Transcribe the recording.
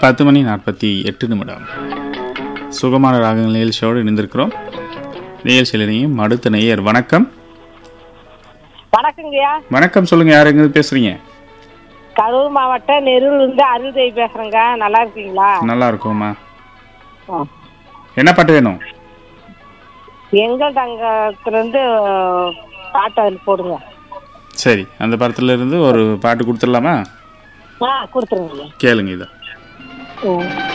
பத்து மணி நாற்பத்தி எட்டு நிமிடம் சுகமான ராகங்கள் நிகழ்ச்சியோடு இணைந்திருக்கிறோம் நிகழ்ச்சியில் இணையும் அடுத்த நேயர் வணக்கம் வணக்கங்கய்யா வணக்கம் சொல்லுங்க யார் எங்க பேசுறீங்க கரூர் மாவட்டம் நெரூர்ல இருந்து அருள்தேவி பேசுறேங்க நல்லா இருக்கீங்களா நல்லா இருக்கோம்மா ஆ. என்ன பாட்டு வேணும் எங்கள் தங்கத்துல இருந்து பாட்டு அதில் போடுங்க சரி அந்த படத்துல இருந்து ஒரு பாட்டு கொடுத்துடலாமா ஆ கொடுத்துருங்க கேளுங்க இதை ம்